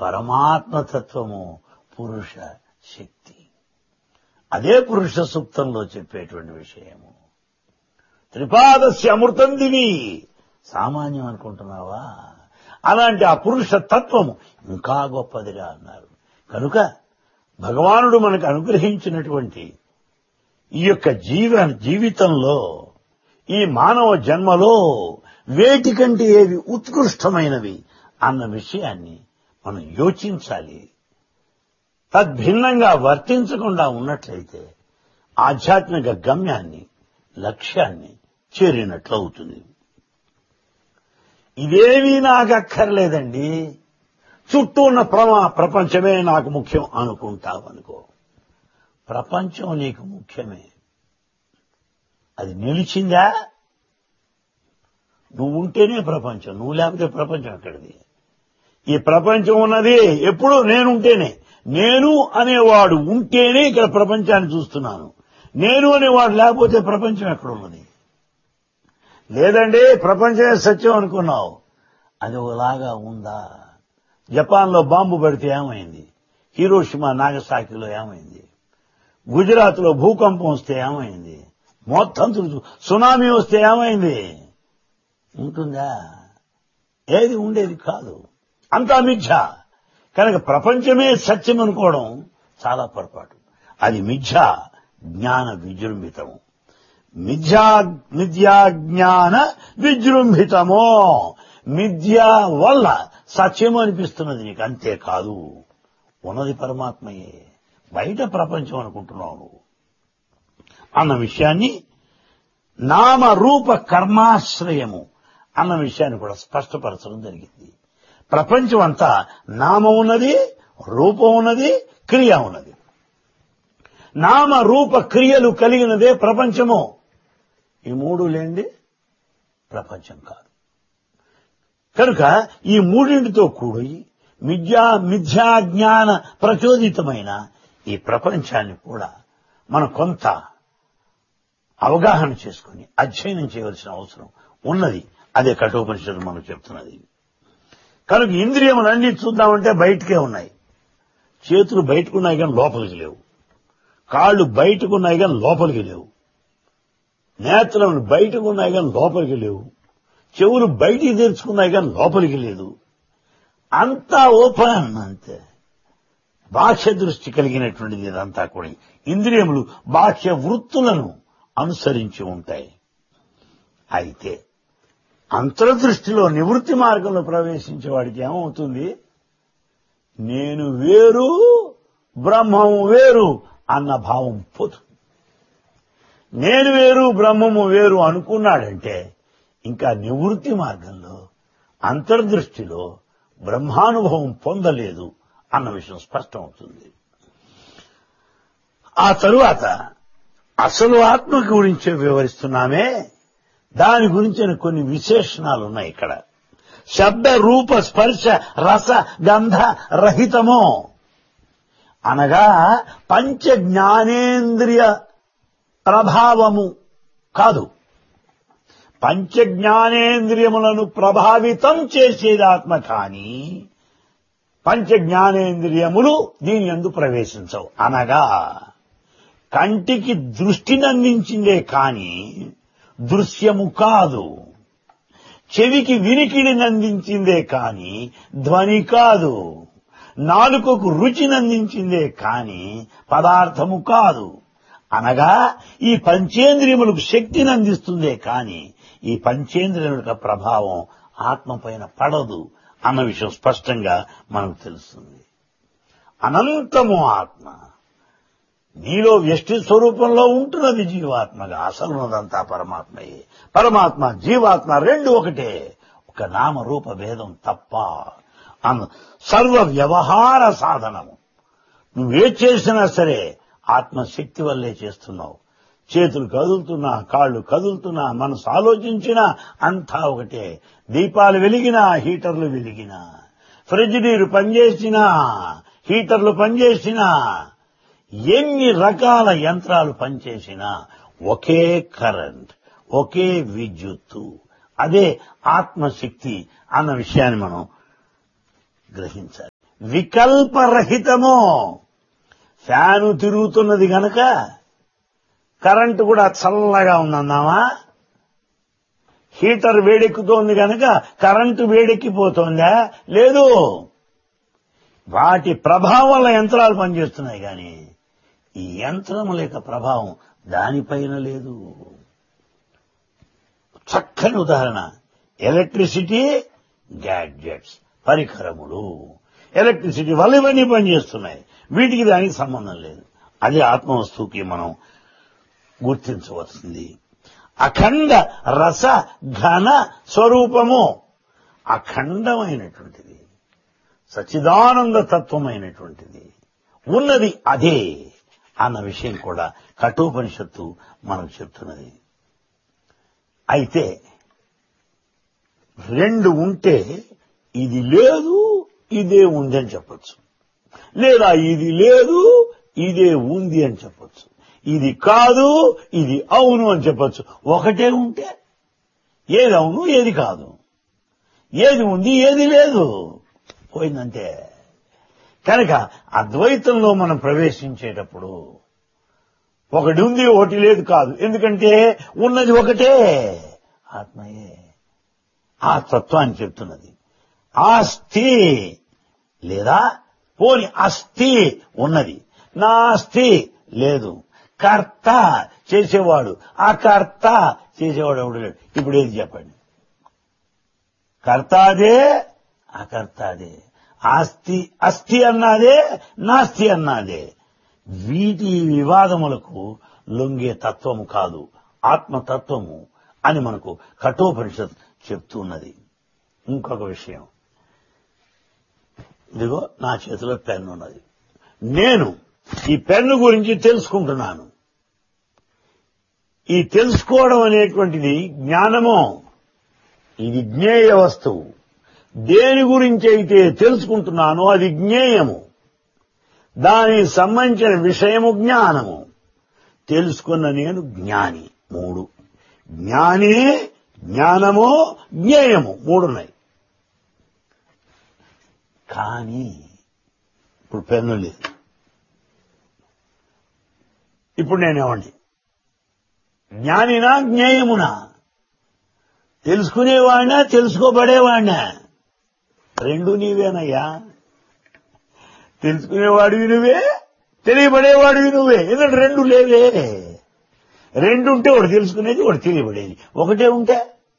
పరమాత్మతత్వము పురుష శక్తి అదే పురుష సూక్తంలో చెప్పేటువంటి విషయము త్రిపాదస్య అమృతం దివి సామాన్యం అనుకుంటున్నావా అలాంటి ఆ పురుష తత్వము ఇంకా గొప్పదిగా అన్నారు కనుక భగవానుడు మనకు అనుగ్రహించినటువంటి ఈ యొక్క జీవ జీవితంలో ఈ మానవ జన్మలో వేటికంటే ఏవి ఉత్కృష్టమైనవి అన్న విషయాన్ని మనం యోచించాలి తద్భిన్నంగా వర్తించకుండా ఉన్నట్లయితే ఆధ్యాత్మిక గమ్యాన్ని లక్ష్యాన్ని చేరినట్లవుతుంది ఇదేమీ నాకు అక్కర్లేదండి చుట్టూ ఉన్న ప్రమా ప్రపంచమే నాకు ముఖ్యం అనుకుంటావనుకో ప్రపంచం నీకు ముఖ్యమే అది నిలిచిందా నువ్వు ఉంటేనే ప్రపంచం నువ్వు లేకపోతే ప్రపంచం ఎక్కడిది ఈ ప్రపంచం ఉన్నది ఎప్పుడు నేనుంటేనే నేను అనేవాడు ఉంటేనే ఇక్కడ ప్రపంచాన్ని చూస్తున్నాను నేను అనేవాడు లేకపోతే ప్రపంచం ఎక్కడున్నది లేదండి ప్రపంచమే సత్యం అనుకున్నావు అది ఒకలాగా ఉందా జపాన్లో బాంబు పడితే ఏమైంది హీరోషిమా నాగసాకిలో ఏమైంది గుజరాత్లో భూకంపం వస్తే ఏమైంది మొత్తం తుడుచు సునామీ వస్తే ఏమైంది ఉంటుందా ఏది ఉండేది కాదు అంతా మిథ్య కనుక ప్రపంచమే సత్యం అనుకోవడం చాలా పొరపాటు అది మిథ్య జ్ఞాన విజృంభితము మిథ్యా మిథ్యా జ్ఞాన విజృంభితమో మిథ్య వల్ల సత్యం అనిపిస్తున్నది నీకు అంతే కాదు ఉన్నది పరమాత్మయే బయట ప్రపంచం అనుకుంటున్నావు నువ్వు అన్న విషయాన్ని నామ రూప కర్మాశ్రయము అన్న విషయాన్ని కూడా స్పష్టపరచడం జరిగింది ప్రపంచం అంతా నామం ఉన్నది రూపం ఉన్నది క్రియ ఉన్నది నామ రూప క్రియలు కలిగినదే ప్రపంచము ఈ మూడు లేనిది ప్రపంచం కాదు కనుక ఈ మూడింటితో కూడి మిథ్యా మిథ్యా జ్ఞాన ప్రచోదితమైన ఈ ప్రపంచాన్ని కూడా మనం కొంత అవగాహన చేసుకుని అధ్యయనం చేయవలసిన అవసరం ఉన్నది అదే కఠోపనిషత్తు మనకు చెప్తున్నది కనుక ఇంద్రియములన్నీ చూద్దామంటే బయటకే ఉన్నాయి చేతులు బయటకున్నాయి కానీ లోపలికి లేవు కాళ్ళు బయటకున్నాయి కానీ లోపలికి లేవు నేత్రములు బయటకున్నాయి కానీ లోపలికి లేవు చెవులు బయటికి తెరుచుకున్నాయి కానీ లోపలికి లేదు అంతా ఓపెన్ అంతే బాహ్య దృష్టి కలిగినటువంటిది ఇదంతా కూడా ఇంద్రియములు బాహ్య వృత్తులను అనుసరించి ఉంటాయి అయితే అంతర్దృష్టిలో నివృత్తి మార్గంలో ప్రవేశించే వాడికి ఏమవుతుంది నేను వేరు బ్రహ్మము వేరు అన్న భావం పోతుంది నేను వేరు బ్రహ్మము వేరు అనుకున్నాడంటే ఇంకా నివృత్తి మార్గంలో అంతర్దృష్టిలో బ్రహ్మానుభవం పొందలేదు అన్న విషయం స్పష్టమవుతుంది ఆ తరువాత అసలు ఆత్మ గురించి వివరిస్తున్నామే దాని గురించిన కొన్ని విశేషణాలు ఉన్నాయి ఇక్కడ శబ్ద రూప స్పర్శ రస గంధ రహితము అనగా పంచ జ్ఞానేంద్రియ ప్రభావము కాదు పంచ జ్ఞానేంద్రియములను ప్రభావితం చేసేది ఆత్మ కానీ పంచ జ్ఞానేంద్రియములు దీని ఎందు ప్రవేశించవు అనగా కంటికి దృష్టినందించిందే కాని దృశ్యము కాదు చెవికి వినికిడినందించిందే కాని ధ్వని కాదు నాలుకకు రుచినందించిందే కాని పదార్థము కాదు అనగా ఈ పంచేంద్రియములకు శక్తిని అందిస్తుందే కాని ఈ పంచేంద్రియముల ప్రభావం ఆత్మ పైన పడదు అన్న విషయం స్పష్టంగా మనకు తెలుస్తుంది అనంతము ఆత్మ నీలో వ్యష్టి స్వరూపంలో ఉంటున్నది జీవాత్మగా అసలు ఉన్నదంతా పరమాత్మయే పరమాత్మ జీవాత్మ రెండు ఒకటే ఒక నామ రూప భేదం తప్ప అన్న సర్వ వ్యవహార సాధనము నువ్వే చేసినా సరే ఆత్మశక్తి వల్లే చేస్తున్నావు చేతులు కదులుతున్నా కాళ్ళు కదులుతున్నా మనసు ఆలోచించినా అంతా ఒకటే దీపాలు వెలిగినా హీటర్లు వెలిగినా ఫ్రిడ్జ్ నీరు పనిచేసినా హీటర్లు పనిచేసినా ఎన్ని రకాల యంత్రాలు పనిచేసినా ఒకే కరెంట్ ఒకే విద్యుత్తు అదే ఆత్మశక్తి అన్న విషయాన్ని మనం గ్రహించాలి వికల్పరహితము ఫ్యాను తిరుగుతున్నది గనక కరెంటు కూడా చల్లగా ఉందన్నామా హీటర్ వేడెక్కుతోంది గనక కరెంటు వేడెక్కిపోతోందా లేదు వాటి ప్రభావం వల్ల యంత్రాలు పనిచేస్తున్నాయి కానీ ఈ యంత్రముల యొక్క ప్రభావం దానిపైన లేదు చక్కని ఉదాహరణ ఎలక్ట్రిసిటీ గ్యాడ్జెట్స్ పరికరములు ఎలక్ట్రిసిటీ వల్ల ఇవన్నీ పనిచేస్తున్నాయి వీటికి దానికి సంబంధం లేదు అది ఆత్మవస్తువుకి మనం గుర్తించవలసింది అఖండ రస ఘన స్వరూపము అఖండమైనటువంటిది సచ్చిదానంద తత్వమైనటువంటిది ఉన్నది అదే అన్న విషయం కూడా కఠోపనిషత్తు మనకు చెప్తున్నది అయితే రెండు ఉంటే ఇది లేదు ఇదే ఉంది అని చెప్పొచ్చు లేదా ఇది లేదు ఇదే ఉంది అని చెప్పొచ్చు ఇది కాదు ఇది అవును అని చెప్పొచ్చు ఒకటే ఉంటే ఏది అవును ఏది కాదు ఏది ఉంది ఏది లేదు పోయిందంటే కనుక అద్వైతంలో మనం ప్రవేశించేటప్పుడు ఒకటి ఉంది ఒకటి లేదు కాదు ఎందుకంటే ఉన్నది ఒకటే ఆత్మయే ఆ తత్వాన్ని చెప్తున్నది ఆస్తి లేదా పోని అస్థి ఉన్నది నాస్తి లేదు కర్త చేసేవాడు ఆ కర్త చేసేవాడు ఎవడు లేడు ఇప్పుడు ఏది చెప్పండి కర్త అదే అకర్త అదే ఆస్తి అస్థి అన్నాదే నాస్తి అన్నాదే వీటి వివాదములకు లొంగే తత్వము కాదు ఆత్మతత్వము అని మనకు కఠోపనిషత్ చెప్తున్నది ఇంకొక విషయం ఇదిగో నా చేతిలో పెన్ను ఉన్నది నేను ఈ పెన్ను గురించి తెలుసుకుంటున్నాను ఈ తెలుసుకోవడం అనేటువంటిది జ్ఞానము ఇది జ్ఞేయ వస్తువు దేని గురించి అయితే తెలుసుకుంటున్నానో అది జ్ఞేయము దానికి సంబంధించిన విషయము జ్ఞానము తెలుసుకున్న నేను జ్ఞాని మూడు జ్ఞాని జ్ఞానము జ్ఞేయము మూడున్నాయి కానీ ఇప్పుడు పెన్ను లేదు ఇప్పుడు నేనేమండి జ్ఞానినా జ్ఞేయమునా తెలుసుకునేవాడినా తెలుసుకోబడేవాడినా రెండు నీవేనయ్యా తెలుసుకునేవాడివి నువ్వే తెలియబడేవాడివి నువ్వే ఎందుకంటే రెండు లేవే రెండు ఉంటే ఒకటి తెలుసుకునేది ఒకటి తెలియబడేది ఒకటే ఉంటే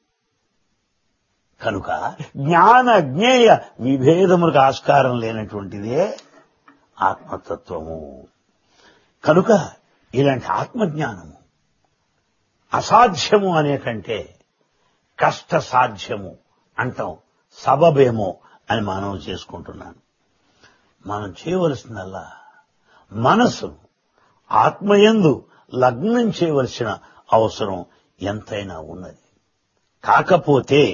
కనుక జ్ఞాన జ్ఞేయ విభేదములకు ఆస్కారం లేనటువంటిదే ఆత్మతత్వము కనుక ఇలాంటి ఆత్మజ్ఞానము అసాధ్యము అనే కంటే కష్ట సాధ్యము అంటాం సబబేమో అని మనం చేసుకుంటున్నాను మనం చేయవలసిందల్లా మనసు ఆత్మయందు లగ్నం చేయవలసిన అవసరం ఎంతైనా ఉన్నది కాకపోతే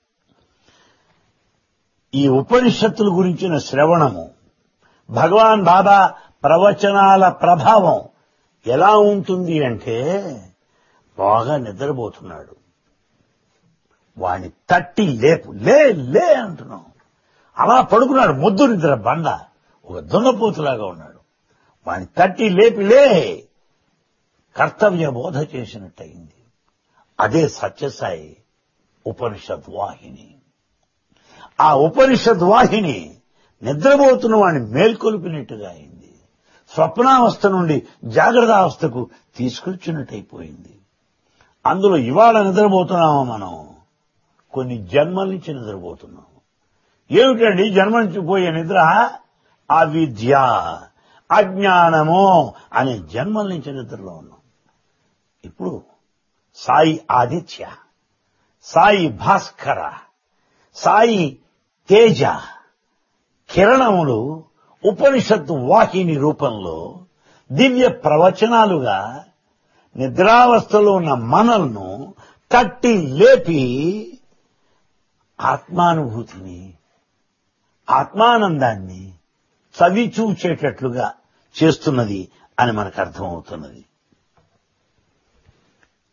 ఈ ఉపనిషత్తుల గురించిన శ్రవణము భగవాన్ బాబా ప్రవచనాల ప్రభావం ఎలా ఉంటుంది అంటే బాగా నిద్రపోతున్నాడు వాణ్ణి తట్టి లేపు లే లే అంటున్నాం అలా పడుకున్నాడు ముద్దు నిద్ర బండ ఒక దున్నపోతులాగా ఉన్నాడు వాణ్ణి తట్టి లేపి లే కర్తవ్య బోధ చేసినట్టయింది అదే సత్యసాయి ఉపనిషత్ వాహిని ఆ ఉపనిషత్ వాహిని నిద్రపోతున్న వాడిని మేల్కొల్పినట్టుగా అయింది స్వప్నావస్థ నుండి జాగ్రత్తావస్థకు తీసుకొచ్చినట్టయిపోయింది అందులో ఇవాళ నిద్రపోతున్నామా మనం కొన్ని జన్మల నుంచి నిద్రపోతున్నాం ఏమిటండి జన్మ నుంచి పోయే నిద్ర అవిద్య అజ్ఞానము అనే జన్మల నుంచి నిద్రలో ఉన్నాం ఇప్పుడు సాయి ఆదిత్య సాయి భాస్కర సాయి తేజ కిరణములు ఉపనిషత్తు వాహిని రూపంలో దివ్య ప్రవచనాలుగా నిద్రావస్థలో ఉన్న మనల్ను తట్టి లేపి ఆత్మానుభూతిని ఆత్మానందాన్ని చవిచూచేటట్లుగా చేస్తున్నది అని మనకు అర్థమవుతున్నది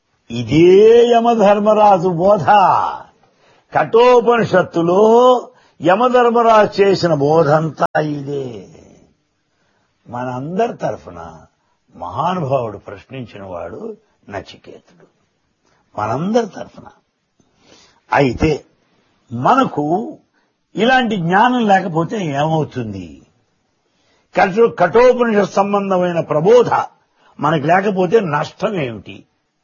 ఇదే యమధర్మరాజు బోధ కఠోపనిషత్తులో యమధర్మరాజు చేసిన బోధంతా ఇదే మనందరి తరఫున మహానుభావుడు ప్రశ్నించిన వాడు నచికేతుడు మనందరి తరఫున అయితే మనకు ఇలాంటి జ్ఞానం లేకపోతే ఏమవుతుంది కఠో కఠోపనిషత్ సంబంధమైన ప్రబోధ మనకు లేకపోతే నష్టం ఏమిటి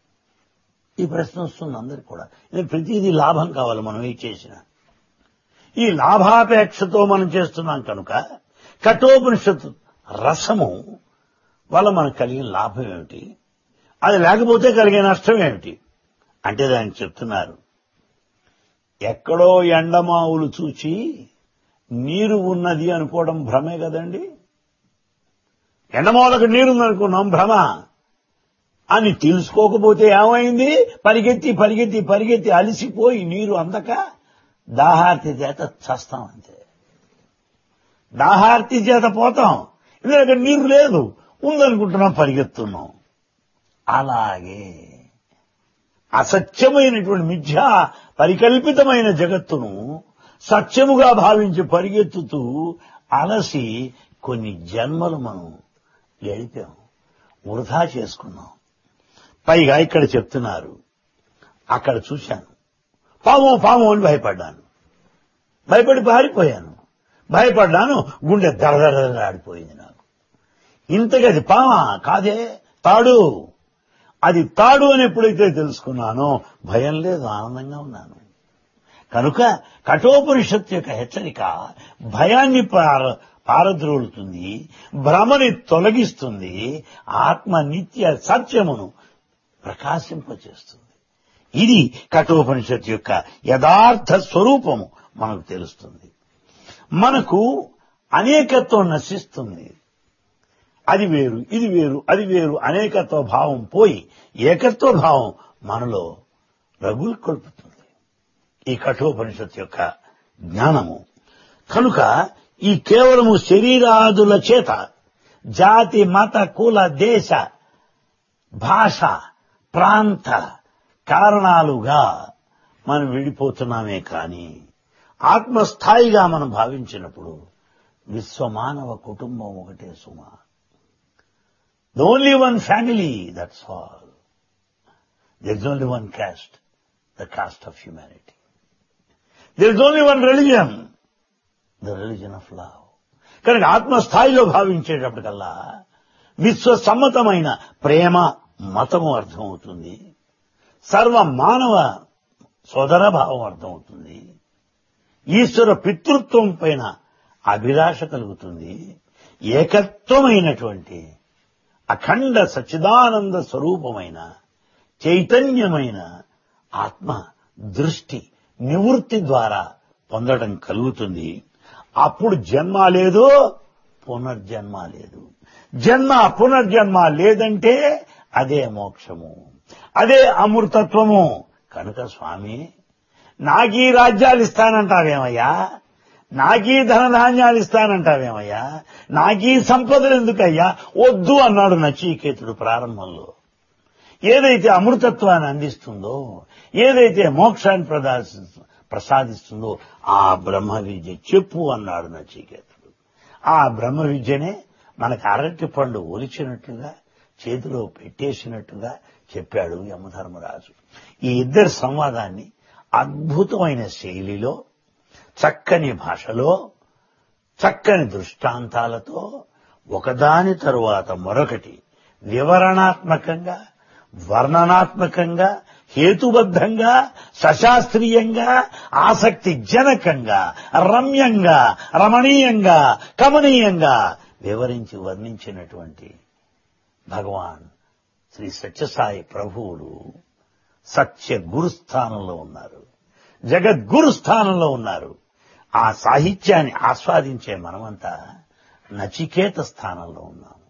ఈ ప్రశ్న వస్తుంది అందరికి కూడా ఇది ప్రతిదీ లాభం కావాలి మనం ఏం చేసినా ఈ లాభాపేక్షతో మనం చేస్తున్నాం కనుక కఠోపనిషత్తు రసము వల్ల మనకు కలిగిన లాభం ఏమిటి అది లేకపోతే కలిగే నష్టం ఏమిటి అంటే దానికి చెప్తున్నారు ఎక్కడో ఎండమావులు చూచి నీరు ఉన్నది అనుకోవడం భ్రమే కదండి ఎండమావులకు నీరుందనుకున్నాం భ్రమ అని తెలుసుకోకపోతే ఏమైంది పరిగెత్తి పరిగెత్తి పరిగెత్తి అలసిపోయి నీరు అందక దాహార్తి చేత చస్తాం అంతే దాహార్తి చేత పోతాం ఎందుకంటే నీరు లేదు ఉందనుకుంటున్నాం పరిగెత్తున్నాం అలాగే అసత్యమైనటువంటి మిథ్యా పరికల్పితమైన జగత్తును సత్యముగా భావించి పరిగెత్తుతూ అలసి కొన్ని జన్మలు మనం గడిపాం వృధా చేసుకున్నాం పైగా ఇక్కడ చెప్తున్నారు అక్కడ చూశాను పాము పాము అని భయపడ్డాను భయపడి పారిపోయాను భయపడ్డాను గుండె దరదర ఆడిపోయింది నాకు ఇంతగా అది పామా కాదే తాడు అది తాడు అని ఎప్పుడైతే తెలుసుకున్నానో భయం లేదు ఆనందంగా ఉన్నాను కనుక కఠోపనిషత్తు యొక్క హెచ్చరిక భయాన్ని పార పారద్రోలుతుంది భ్రమని తొలగిస్తుంది ఆత్మ నిత్య సత్యమును ప్రకాశింపచేస్తుంది ఇది కఠోపనిషత్తు యొక్క యథార్థ స్వరూపము మనకు తెలుస్తుంది మనకు అనేకత్వం నశిస్తుంది అది వేరు ఇది వేరు అది వేరు అనేకత్వ భావం పోయి ఏకత్వ భావం మనలో రగులు కొల్పుతుంది ఈ కఠోపనిషత్తు యొక్క జ్ఞానము కనుక ఈ కేవలము శరీరాదుల చేత జాతి మత కుల దేశ భాష ప్రాంత కారణాలుగా మనం విడిపోతున్నామే కానీ ఆత్మస్థాయిగా మనం భావించినప్పుడు విశ్వమానవ కుటుంబం ఒకటే సుమా The only one family, that's all. There's only one caste, the caste of humanity. There's only one religion, the religion of love. కనుక ఆత్మస్థాయిలో భావించేటప్పటికల్లా విశ్వసమ్మతమైన ప్రేమ మతము అర్థమవుతుంది సర్వ మానవ సోదర భావం అర్థమవుతుంది ఈశ్వర పితృత్వం పైన అభిలాష కలుగుతుంది ఏకత్వమైనటువంటి అఖండ సచ్చిదానంద స్వరూపమైన చైతన్యమైన ఆత్మ దృష్టి నివృత్తి ద్వారా పొందడం కలుగుతుంది అప్పుడు జన్మ లేదు పునర్జన్మ లేదు జన్మ పునర్జన్మ లేదంటే అదే మోక్షము అదే అమృతత్వము కనుక స్వామి నాకీ రాజ్యాలు ఇస్తానంటావేమయ్యా నాకీ ధనధాన్యాలు ఇస్తానంటావేమయ్యా నాకీ సంపదలు ఎందుకయ్యా వద్దు అన్నాడు నచీకేతుడు ప్రారంభంలో ఏదైతే అమృతత్వాన్ని అందిస్తుందో ఏదైతే మోక్షాన్ని ప్రదాసి- ప్రసాదిస్తుందో ఆ బ్రహ్మ విద్య చెప్పు అన్నాడు నచీకేతుడు ఆ బ్రహ్మ విద్యనే మనకు అరటి పండు ఒలిచినట్టుగా చేతిలో పెట్టేసినట్టుగా చెప్పాడు యమధర్మరాజు ఈ ఇద్దరి సంవాదాన్ని అద్భుతమైన శైలిలో చక్కని భాషలో చక్కని దృష్టాంతాలతో ఒకదాని తరువాత మరొకటి వివరణాత్మకంగా వర్ణనాత్మకంగా హేతుబద్ధంగా సశాస్త్రీయంగా ఆసక్తిజనకంగా రమ్యంగా రమణీయంగా కమనీయంగా వివరించి వర్ణించినటువంటి భగవాన్ శ్రీ సత్యసాయి ప్రభువులు సత్య గురుస్థానంలో ఉన్నారు జగద్గురు స్థానంలో ఉన్నారు ఆ సాహిత్యాన్ని ఆస్వాదించే మనమంతా నచికేత స్థానంలో ఉన్నాం